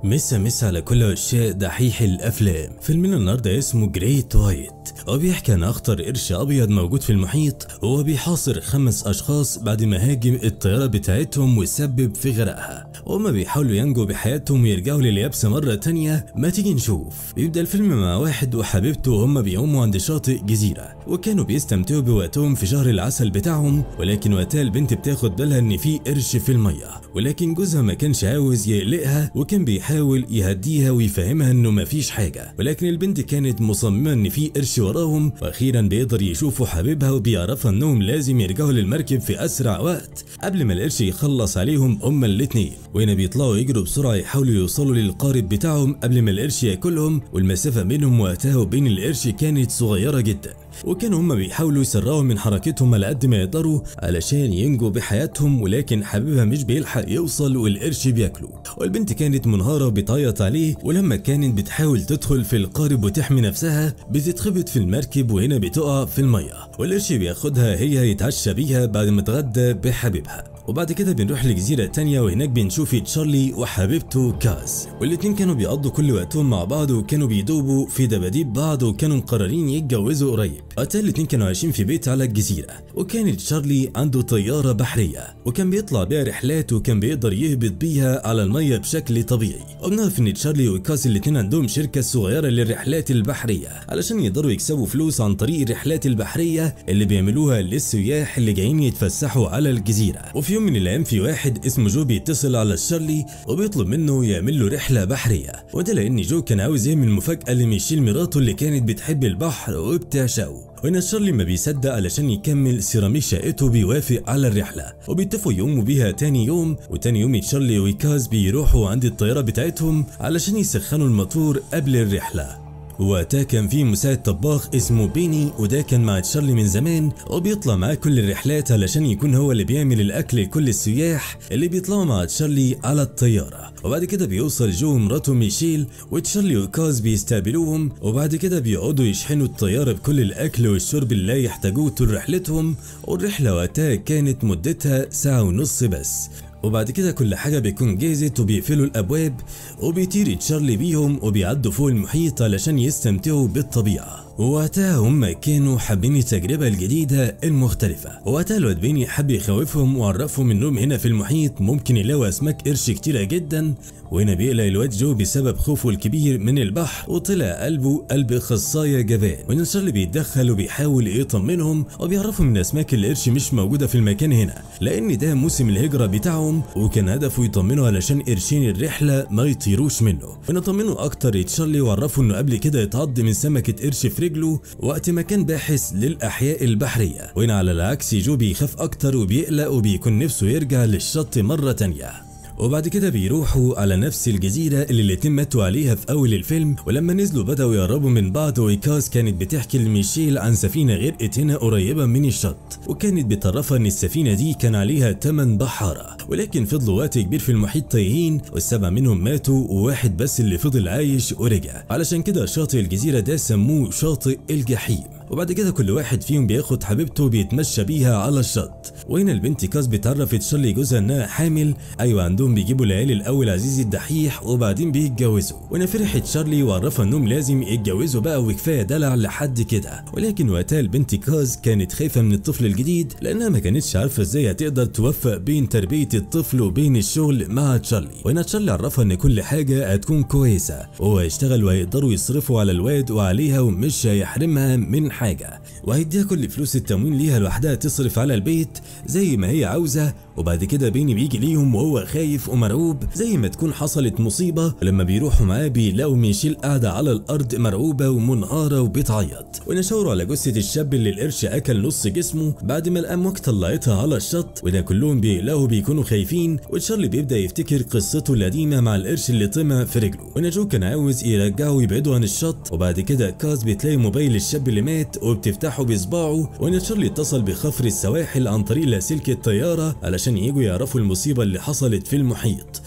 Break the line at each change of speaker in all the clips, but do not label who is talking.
مسا مسا على كل عشاق دحيح الافلام فيلمنا النهارده اسمه جريت وايت هو بيحكي عن اخطر قرش ابيض موجود في المحيط وهو بيحاصر خمس اشخاص بعد ما هاجم الطياره بتاعتهم وسبب في غرقها وهما بيحاولوا ينجوا بحياتهم ويرجعوا لليابسه مره تانية ما تيجي نشوف بيبدا الفيلم مع واحد وحبيبته وهما بيقوموا عند شاطئ جزيره وكانوا بيستمتعوا بوقتهم في شهر العسل بتاعهم ولكن وقتها البنت بتاخد بالها ان في قرش في الميه ولكن جوزها ما كانش عاوز يقلقها وكان بيحاول يهديها ويفهمها انه مفيش حاجه ولكن البنت كانت مصممه ان في قرش وراهم واخيرا بيقدر يشوفوا حبيبها وبيعرفها انهم لازم يرجعوا للمركب في اسرع وقت قبل ما القرش يخلص عليهم هما الاتنين وهنا بيطلعوا يجروا بسرعه يحاولوا يوصلوا للقارب بتاعهم قبل ما القرش ياكلهم والمسافه بينهم وقتها وبين القرش كانت صغيره جدا وكانوا هما بيحاولوا يسرعوا من حركتهم على قد ما يقدروا علشان ينجوا بحياتهم ولكن حبيبها مش بيلحق يوصل والقرش بياكله والبنت كانت منهارة بتعيط عليه ولما كانت بتحاول تدخل في القارب وتحمي نفسها بتتخبط في المركب وهنا بتقع في المية والقرش بياخدها هي يتعشى بيها بعد ما اتغدى بحبيبها وبعد كده بنروح لجزيرة تانية وهناك بنشوف تشارلي وحبيبته كاز والاتنين كانوا بيقضوا كل وقتهم مع بعض وكانوا بيدوبوا في دباديب بعض وكانوا مقررين يتجوزوا قريب وقتها الاتنين كانوا عايشين في بيت على الجزيرة وكان تشارلي عنده طيارة بحرية وكان بيطلع بيها رحلات وكان بيقدر يهبط بيها على المية بشكل طبيعي وبنعرف ان تشارلي وكاز الاتنين عندهم شركة صغيرة للرحلات البحرية علشان يقدروا يكسبوا فلوس عن طريق الرحلات البحرية اللي بيعملوها للسياح اللي جايين يتفسحوا على الجزيرة وفي يوم من الايام في واحد اسمه جو بيتصل على شارلي وبيطلب منه يعمل له رحله بحريه وده لان جو كان عاوز يعمل مفاجاه لميشيل مراته اللي كانت بتحب البحر وبتعشقه وهنا شارلي ما بيصدق علشان يكمل سيراميك شقته بيوافق على الرحلة وبيتفقوا يقوموا بيها تاني يوم وتاني يوم تشارلي وكاز بيروحوا عند الطيارة بتاعتهم علشان يسخنوا الموتور قبل الرحلة وقتها كان في مساعد طباخ اسمه بيني وده كان مع تشارلي من زمان وبيطلع معاه كل الرحلات علشان يكون هو اللي بيعمل الاكل لكل السياح اللي بيطلعوا مع تشارلي على الطياره وبعد كده بيوصل جو ومراته ميشيل وتشارلي وكاز بيستقبلوهم وبعد كده بيقعدوا يشحنوا الطياره بكل الاكل والشرب اللي لا يحتاجوه طول رحلتهم والرحله وقتها كانت مدتها ساعه ونص بس وبعد كده كل حاجة بيكون جاهزت وبيقفلوا الأبواب وبيطير تشارلي بيهم وبيعدوا فوق المحيط علشان يستمتعوا بالطبيعة ووقتها هم كانوا حابين التجربة الجديدة المختلفة وقتها الواد بيني حب يخوفهم وعرفهم انهم هنا في المحيط ممكن يلاقوا اسماك قرش كتيرة جدا وهنا بيقلق الواد جو بسبب خوفه الكبير من البحر وطلع قلبه قلب خصاية جبان وان شارلي بيتدخل وبيحاول يطمنهم وبيعرفهم ان اسماك القرش مش موجودة في المكان هنا لان ده موسم الهجرة بتاعهم وكان هدفه يطمنوا علشان قرشين الرحلة ما يطيروش منه ونطمنوا اكتر تشارلي وعرفوا انه قبل كده اتعض من سمكة قرش في رجله وقت ما كان باحث للاحياء البحرية وهنا على العكس جو بيخاف اكتر وبيقلق وبيكون نفسه يرجع للشط مرة تانية وبعد كده بيروحوا على نفس الجزيرة اللي الاتنين ماتوا عليها في أول الفيلم ولما نزلوا بدأوا يقربوا من بعض وإيكاز كانت بتحكي لميشيل عن سفينة غرقت هنا قريبة من الشط وكانت بتعرفها إن السفينة دي كان عليها 8 بحارة ولكن فضلوا وقت كبير في المحيط تايهين والسبعة منهم ماتوا وواحد بس اللي فضل عايش ورجع علشان كده شاطئ الجزيرة ده سموه شاطئ الجحيم وبعد كده كل واحد فيهم بياخد حبيبته بيتمشى بيها على الشط وهنا البنت كاز بتعرف تشارلي جوزها انها حامل ايوه عندهم بيجيبوا العيال الاول عزيز الدحيح وبعدين بيتجوزوا وهنا فرحت شارلي وعرفها انهم لازم يتجوزوا بقى وكفايه دلع لحد كده ولكن وقتها البنت كاز كانت خايفه من الطفل الجديد لانها ما كانتش عارفه ازاي هتقدر توفق بين تربيه الطفل وبين الشغل مع تشارلي وهنا تشارلي عرفها ان كل حاجه هتكون كويسه وهو هيشتغل وهيقدروا يصرفوا على الواد وعليها ومش هيحرمها من حاجه وهيديها كل فلوس التموين ليها لوحدها تصرف على البيت زي ما هي عاوزه وبعد كده بيني بيجي ليهم وهو خايف ومرعوب زي ما تكون حصلت مصيبة لما بيروحوا معاه بيلاقوا ميشيل قاعدة على الأرض مرعوبة ومنهارة وبتعيط ونشاوروا على جثة الشاب اللي القرش أكل نص جسمه بعد ما الأمواج طلعتها على الشط وده كلهم بيقلقوا بيكونوا خايفين وتشارلي بيبدأ يفتكر قصته القديمة مع القرش اللي طمع في رجله ونجو كان عاوز يرجعه ويبعده عن الشط وبعد كده كاز بتلاقي موبايل الشاب اللي مات وبتفتحه بصباعه وان تشارلي اتصل بخفر السواحل عن طريق لاسلكي الطيارة علشان يجوا يعرفوا المصيبة اللي حصلت في المحيط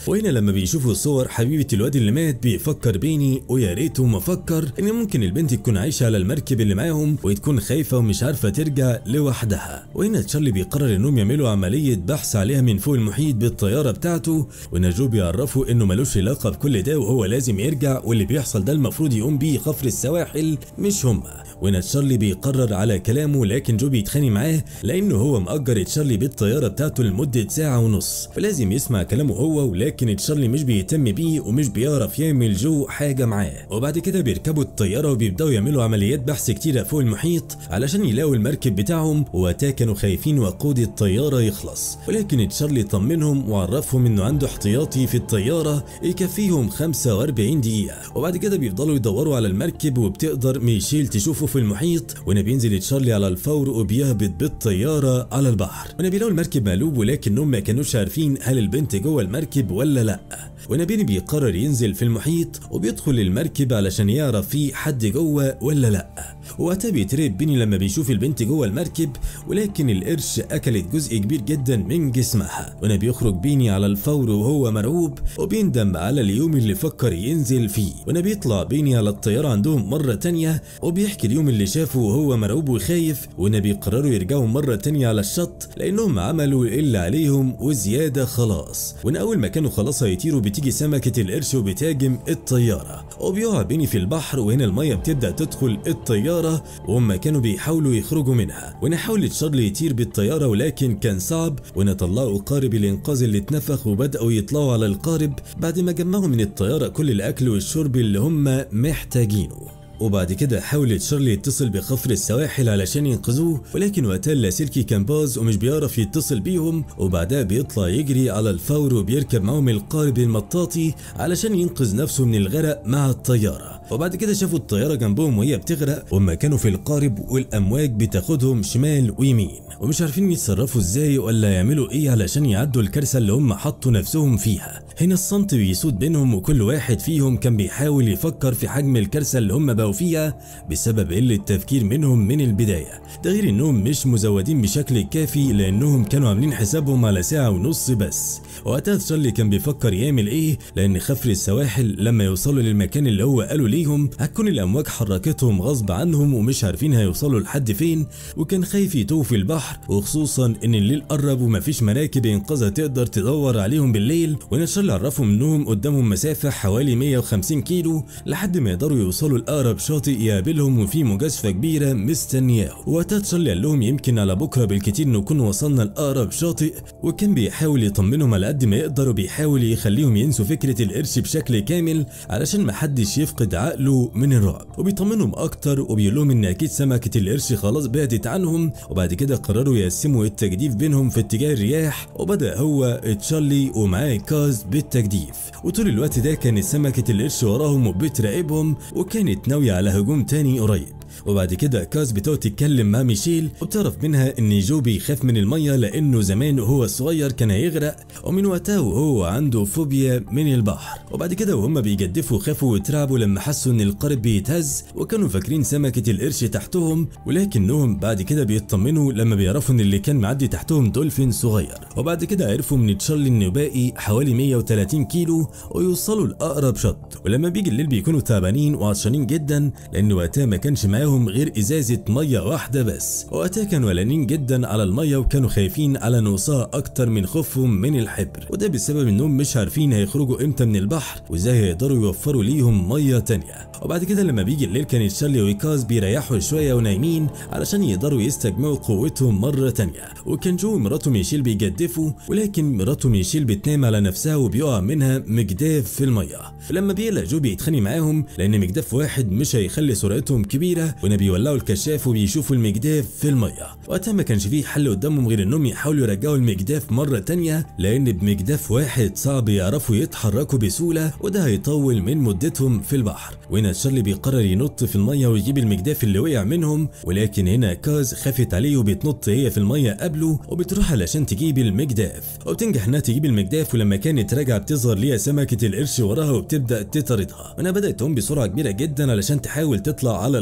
وهنا لما بيشوفوا صور حبيبه الواد اللي مات بيفكر بيني ويا ريته ما فكر ان ممكن البنت تكون عايشه على المركب اللي معاهم وتكون خايفه ومش عارفه ترجع لوحدها وهنا تشارلي بيقرر انهم يعملوا عمليه بحث عليها من فوق المحيط بالطياره بتاعته وان جو بيعرفوا انه ملوش علاقه بكل ده وهو لازم يرجع واللي بيحصل ده المفروض يقوم بيه خفر السواحل مش هما وهنا تشارلي بيقرر على كلامه لكن جو بيتخانق معاه لانه هو مأجر تشارلي بالطياره بتاعته لمده ساعه ونص فلازم يسمع كلامه هو ولكن تشارلي مش بيهتم بيه ومش بيعرف يعمل جو حاجه معاه وبعد كده بيركبوا الطياره وبيبداوا يعملوا عمليات بحث كتيره فوق المحيط علشان يلاقوا المركب بتاعهم وقتها كانوا خايفين وقود الطياره يخلص ولكن تشارلي طمنهم وعرفهم انه عنده احتياطي في الطياره يكفيهم 45 دقيقه وبعد كده بيفضلوا يدوروا على المركب وبتقدر ميشيل تشوفه في المحيط وهنا بينزل تشارلي على الفور وبيهبط بالطياره على البحر وهنا بيلاقوا المركب مقلوب ولكنهم ما كانوش عارفين هل البنت جوه المركب ولا لا ونبيل بيقرر ينزل في المحيط وبيدخل المركب علشان يعرف في حد جوه ولا لا وقتها بيترعب بيني لما بيشوف البنت جوه المركب ولكن القرش اكلت جزء كبير جدا من جسمها وانا بيخرج بيني على الفور وهو مرعوب وبيندم على اليوم اللي فكر ينزل فيه وانا بيطلع بيني على الطياره عندهم مره تانية وبيحكي اليوم اللي شافه وهو مرعوب وخايف وانا بيقرروا يرجعوا مره تانية على الشط لانهم عملوا اللي عليهم وزياده خلاص وانا اول ما كانوا خلاص هيطيروا بتيجي سمكه القرش وبتهاجم الطياره وبيقع بيني في البحر وهنا الميه بتبدا تدخل الطياره وهم كانوا بيحاولوا يخرجوا منها وانا حاول تشارلي يطير بالطياره ولكن كان صعب وانا طلعوا قارب الانقاذ اللي اتنفخ وبداوا يطلعوا على القارب بعد ما جمعوا من الطياره كل الاكل والشرب اللي هم محتاجينه وبعد كده حاول تشارلي يتصل بخفر السواحل علشان ينقذوه ولكن وقتها اللاسلكي كان باظ ومش بيعرف يتصل بيهم وبعدها بيطلع يجري على الفور وبيركب معاهم القارب المطاطي علشان ينقذ نفسه من الغرق مع الطياره وبعد كده شافوا الطياره جنبهم وهي بتغرق وهم كانوا في القارب والامواج بتاخدهم شمال ويمين ومش عارفين يتصرفوا ازاي ولا يعملوا ايه علشان يعدوا الكارثه اللي هم حطوا نفسهم فيها هنا الصمت بيسود بينهم وكل واحد فيهم كان بيحاول يفكر في حجم الكارثه اللي هم بقوا فيها بسبب قله التفكير منهم من البدايه ده غير انهم مش مزودين بشكل كافي لانهم كانوا عاملين حسابهم على ساعه ونص بس وقتها تشارلي كان بيفكر يعمل ايه لان خفر السواحل لما يوصلوا للمكان اللي هو قالوا ليهم هتكون الامواج حركتهم غصب عنهم ومش عارفين هيوصلوا لحد فين وكان خايف يتوه في البحر وخصوصا ان الليل قرب ومفيش مراكب انقاذ تقدر تدور عليهم بالليل ونشر عرفهم انهم قدامهم مسافه حوالي 150 كيلو لحد ما يقدروا يوصلوا لاقرب شاطئ يقابلهم وفي مجازفه كبيره مستنياه وقتها تشارلي قال لهم يمكن على بكره بالكتير نكون وصلنا لاقرب شاطئ وكان بيحاول يطمنهم على قد ما يقدر وبيحاول يخليهم ينسوا فكره القرش بشكل كامل علشان محدش يفقد عقله من الرعب وبيطمنهم اكتر وبيقول لهم ان اكيد سمكه القرش خلاص بعدت عنهم وبعد كده قرروا يقسموا التجديف بينهم في اتجاه الرياح وبدا هو تشارلي ومعاه كاز بالتجديف وطول الوقت ده كانت سمكه القرش وراهم وبتراقبهم وكانت ناويه على هجوم تاني قريب وبعد كده كاز بتقعد تتكلم مع ميشيل وبتعرف منها ان جو بيخاف من الميه لانه زمان وهو صغير كان هيغرق ومن وقتها وهو عنده فوبيا من البحر وبعد كده وهم بيجدفوا خافوا واترعبوا لما حسوا ان القارب بيتهز وكانوا فاكرين سمكه القرش تحتهم ولكنهم بعد كده بيطمنوا لما بيعرفوا ان اللي كان معدي تحتهم دولفين صغير وبعد كده عرفوا من تشارلي انه باقي حوالي 130 كيلو ويوصلوا لاقرب شط ولما بيجي الليل بيكونوا تعبانين وعطشانين جدا لان وقتها ما كانش معاهم غير ازازه ميه واحده بس وقتها كانوا قلقانين جدا على الميه وكانوا خايفين على نقصها اكتر من خوفهم من الحبر وده بسبب انهم مش عارفين هيخرجوا امتى من البحر وازاي هيقدروا يوفروا ليهم ميه تانية وبعد كده لما بيجي الليل كانت شارلي ويكاز بيريحوا شويه ونايمين علشان يقدروا يستجمعوا قوتهم مره تانية وكان جو ومراته ميشيل بيجدفوا ولكن مراته ميشيل بتنام على نفسها وبيقع منها مجداف في الميه ولما بيقلق جو بيتخانق معاهم لان مجداف واحد مش هيخلي سرعتهم كبيره وهنا بيولعوا الكشاف وبيشوفوا المجداف في الميه وقتها ما كانش فيه حل قدامهم غير انهم يحاولوا يرجعوا المجداف مره تانية لان بمجداف واحد صعب يعرفوا يتحركوا بسهوله وده هيطول من مدتهم في البحر وهنا تشارلي بيقرر ينط في الميه ويجيب المجداف اللي وقع منهم ولكن هنا كاز خافت عليه وبتنط هي في الميه قبله وبتروح علشان تجيب المجداف وبتنجح انها تجيب المجداف ولما كانت راجعه بتظهر ليها سمكه القرش وراها وبتبدا تطاردها وانا بدات تقوم بسرعه كبيره جدا علشان تحاول تطلع على القارب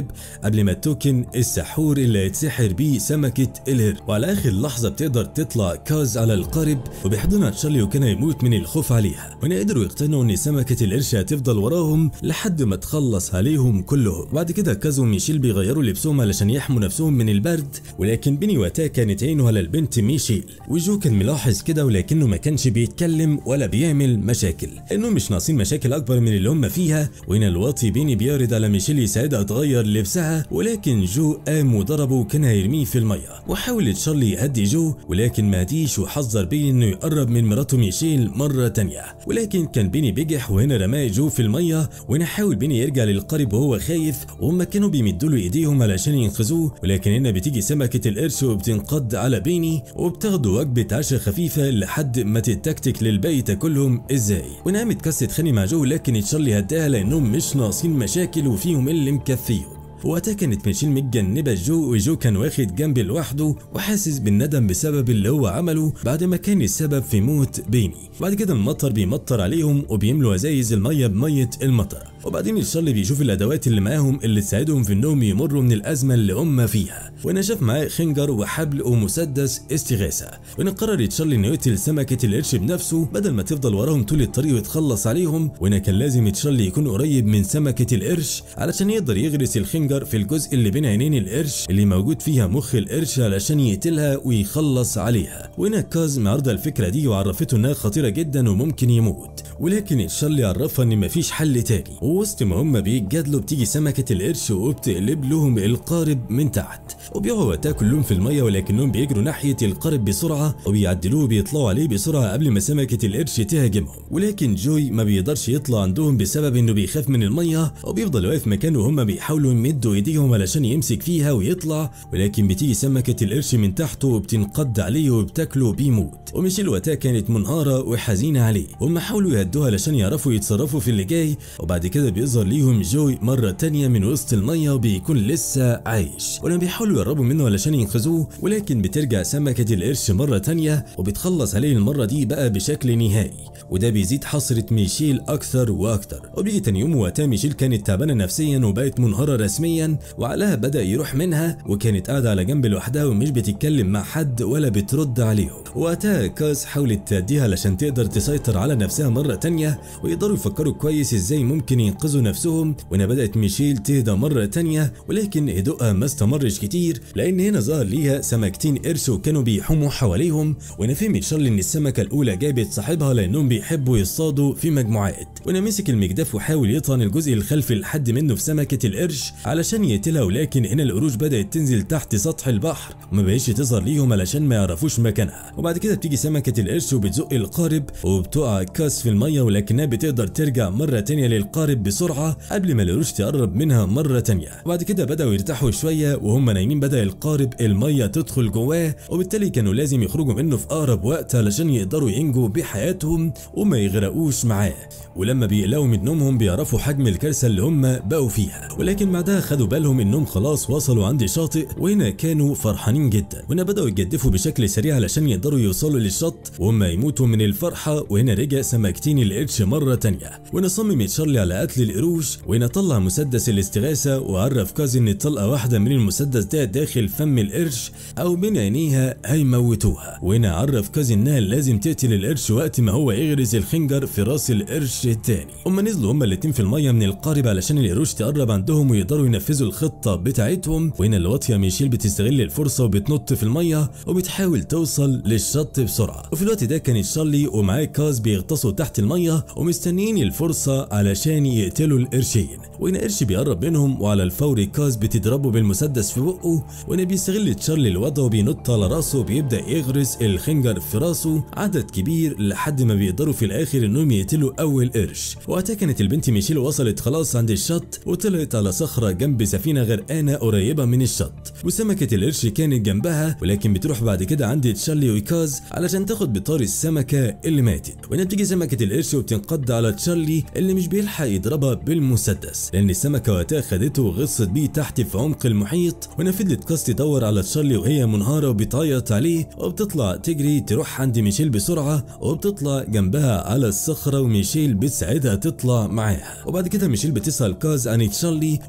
القارب قبل ما التوكن السحور اللي هيتسحر بيه سمكة الهر وعلى آخر لحظة بتقدر تطلع كاز على القارب وبيحضنها تشارلي وكان هيموت من الخوف عليها وهنا قدروا يقتنعوا ان سمكة القرش هتفضل وراهم لحد ما تخلص عليهم كلهم بعد كده كاز وميشيل بيغيروا لبسهم علشان يحموا نفسهم من البرد ولكن بيني وقتها كانت عينه على البنت ميشيل وجو كان ملاحظ كده ولكنه ما كانش بيتكلم ولا بيعمل مشاكل انهم مش ناقصين مشاكل اكبر من اللي هم فيها وهنا الواطي بيني بيعرض على ميشيل يساعدها تغير لبسها ولكن جو قام وضربه وكان هيرميه في الميه وحاول تشارلي يهدي جو ولكن ما هديش وحذر بيني انه يقرب من مراته ميشيل مره تانية ولكن كان بيني بيجح وهنا رماه جو في الميه وهنا حاول بيني يرجع للقارب وهو خايف وهم كانوا بيمدوا له ايديهم علشان ينقذوه ولكن هنا بتيجي سمكه القرش وبتنقض على بيني وبتاخدوا وجبه عشاء خفيفه لحد ما تتكتك للباقي تاكلهم ازاي وهنا قامت كاس تتخانق مع جو لكن تشارلي هداها لانهم مش ناقصين مشاكل وفيهم اللي مكفيهم وقتها كانت ميشيل متجنبة جو وجو كان واخد جنبي لوحده وحاسس بالندم بسبب اللي هو عمله بعد ما كان السبب في موت بيني بعد كده المطر بيمطر عليهم وبيملوا ازايز المية بمية المطر وبعدين تشارلي بيشوف الادوات اللي معاهم اللي تساعدهم في انهم يمروا من الازمه اللي هم فيها وانا شاف معاه خنجر وحبل ومسدس استغاثه وانا قرر تشارلي انه يقتل سمكه القرش بنفسه بدل ما تفضل وراهم طول الطريق ويتخلص عليهم وانا كان لازم تشارلي يكون قريب من سمكه القرش علشان يقدر يغرس الخنجر في الجزء اللي بين عينين القرش اللي موجود فيها مخ القرش علشان يقتلها ويخلص عليها وهنا كاز معرضه الفكره دي وعرفته انها خطيره جدا وممكن يموت ولكن تشارلي عرفها ان مفيش حل تاني ووسط ما هم بيتجادلوا بتيجي سمكة القرش وبتقلب لهم القارب من تحت وبيقعوا وقتها كلهم في المية ولكنهم بيجروا ناحية القارب بسرعة وبيعدلوه وبيطلعوا عليه بسرعة قبل ما سمكة القرش تهاجمهم ولكن جوي ما بيقدرش يطلع عندهم بسبب انه بيخاف من المية وبيفضل واقف مكانه وهم بيحاولوا يمدوا ايديهم علشان يمسك فيها ويطلع ولكن بتيجي سمكة القرش من تحته وبتنقض عليه وبتاكله بيموت وميشيل وقتها كانت منهارة وحزينة عليه هم حاولوا يهدوها علشان يعرفوا يتصرفوا في اللي جاي وبعد كده بيظهر ليهم جوي مرة تانية من وسط المية وبيكون لسه عايش ولما بيحاولوا يقربوا منه علشان ينقذوه ولكن بترجع سمكة القرش مرة تانية وبتخلص عليه المرة دي بقى بشكل نهائي وده بيزيد حسرة ميشيل أكثر وأكثر وبيجي تاني يوم وقتها ميشيل كانت تعبانة نفسيا وبقت منهارة رسميا وعقلها بدأ يروح منها وكانت قاعدة على جنب لوحدها ومش بتتكلم مع حد ولا بترد عليهم وقتها كاز حاولت تهديها علشان تقدر تسيطر على نفسها مرة تانية ويقدروا يفكروا كويس ازاي ممكن ينقذوا نفسهم وهنا بدأت ميشيل تهدى مرة تانية ولكن هدوءها ما استمرش كتير لأن هنا ظهر ليها سمكتين قرش وكانوا بيحوموا حواليهم وهنا فهمت شارلي إن السمكة الأولى جابت صاحبها لأنهم بيحبوا يصطادوا في مجموعات وهنا مسك المجداف وحاول يطعن الجزء الخلفي لحد منه في سمكة القرش علشان يقتلها ولكن هنا القروش بدأت تنزل تحت سطح البحر وما بقتش تظهر ليهم علشان ما يعرفوش مكانها وبعد كده بتيجي سمكة القرش وبتزق القارب وبتقع كاس في المية ولكنها بتقدر ترجع مرة تانية للقارب بسرعة قبل ما القروش تقرب منها مرة تانية وبعد كده بدأوا يرتاحوا شوية وهم نايمين بدأ القارب المية تدخل جواه وبالتالي كانوا لازم يخرجوا منه في أقرب وقت علشان يقدروا ينجوا بحياتهم وما يغرقوش معاه ولما بيقلقوا من نومهم بيعرفوا حجم الكارثة اللي هم بقوا فيها ولكن بعدها خدوا بالهم انهم خلاص وصلوا عند شاطئ وهنا كانوا فرحانين جدا وهنا بدأوا يتجدفوا بشكل سريع علشان يقدروا يوصلوا للشط وهم يموتوا من الفرحة وهنا رجع سمكتين القرش مرة تانية وهنا صمم تشارلي على قتل القروش وهنا طلع مسدس الاستغاثة وعرف كاز ان طلقة واحدة من المسدس ده داخل فم القرش او بين عينيها هيموتوها وهنا عرف كاز انها لازم تقتل القرش وقت ما هو يغرز الخنجر في راس القرش التاني هما نزلوا هما الاتنين في المية من القارب علشان القروش تقرب عندهم ويقدروا ينفذوا الخطة بتاعتهم وهنا الواطية ميشيل بتستغل الفرصة وبتنط في المية وبتحاول توصل للشط بسرعة وفي الوقت ده كان شارلي ومعاه كاز بيغطسوا تحت المية ومستنيين الفرصة علشان يقتلوا القرشين وهنا قرش بيقرب منهم وعلى الفور كاز بتضربه بالمسدس في بقه وهنا بيستغل تشارلي الوضع وبينط على راسه وبيبدا يغرس الخنجر في راسه عدد كبير لحد ما بيقدروا في الاخر انهم يقتلوا اول قرش وقتها كانت البنت ميشيل وصلت خلاص عند الشط وطلعت على صخره جنب سفينه غرقانه قريبه من الشط وسمكه القرش كانت جنبها ولكن بتروح بعد كده عند تشارلي وكاز علشان تاخد بطار السمكه اللي ماتت وهنا بتيجي سمكه القرش وبتنقض على تشارلي اللي مش بيلحق يضربها بالمسدس لان السمكه وقتها خدته وغصت بيه تحت في عمق المحيط وهنا فضلت كاز تدور على تشارلي وهي منهاره وبتعيط عليه وبتطلع تجري تروح عند ميشيل بسرعه وبتطلع جنبها على الصخره وميشيل بتساعدها تطلع معاها وبعد كده ميشيل بتسال كاز عن تشارلي ولكنها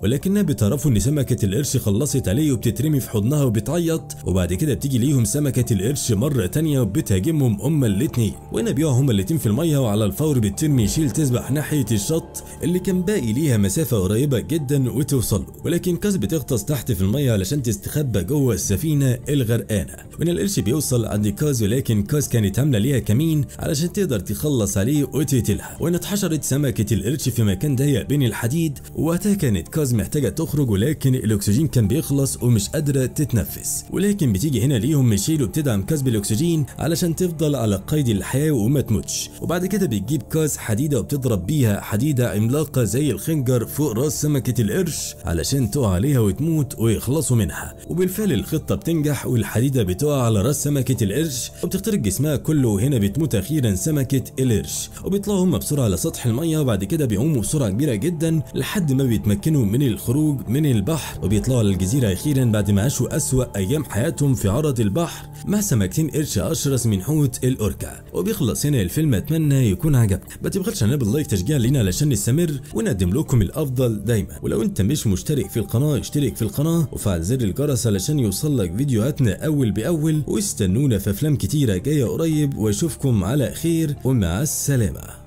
بتعرفوا ان سمكة القرش خلصت عليه وبتترمي في حضنها وبتعيط وبعد كده بتيجي ليهم سمكة القرش مرة تانية وبتهاجمهم هما الاتنين وهنا بيقعوا هما الاتنين في المية وعلى الفور بترمي شيل تسبح ناحية الشط اللي كان باقي ليها مسافة قريبة جدا وتوصل له ولكن كاز بتغطس تحت في المية علشان تستخبى جوه السفينة الغرقانة وهنا القرش بيوصل عند كاز ولكن كاز كانت عاملة ليها كمين علشان تقدر تخلص عليه وتقتلها وهنا اتحشرت سمكة القرش في مكان ضيق بين الحديد ووقتها كانت كاز محتاجة تخرج ولكن الأكسجين كان بيخلص ومش قادرة تتنفس ولكن بتيجي هنا ليهم ميشيل وبتدعم كاز بالأكسجين علشان تفضل على قيد الحياة وما تموتش وبعد كده بتجيب كاز حديدة وبتضرب بيها حديدة عملاقة زي الخنجر فوق راس سمكة القرش علشان تقع عليها وتموت ويخلصوا منها وبالفعل الخطة بتنجح والحديدة بتقع على راس سمكة القرش وبتخترق جسمها كله وهنا بتموت أخيرا سمكة القرش وبيطلعوا هم بسرعة على سطح المية وبعد كده بيعوموا بسرعة كبيرة جدا لحد ما بيتمكنوا من الخروج من البحر وبيطلعوا على الجزيرة أخيرا بعد ما عاشوا أسوأ أيام حياتهم في عرض البحر مع سمكتين قرش أشرس من حوت الأوركا وبيخلص هنا الفيلم أتمنى يكون عجبك ما تبخلش علينا باللايك تشجيع لينا علشان نستمر ونقدم لكم الأفضل دايما ولو أنت مش مشترك في القناة اشترك في القناة وفعل زر الجرس علشان يوصل لك فيديوهاتنا أول بأول واستنونا في أفلام كتيرة جاية قريب وأشوفكم على خير ومع السلامة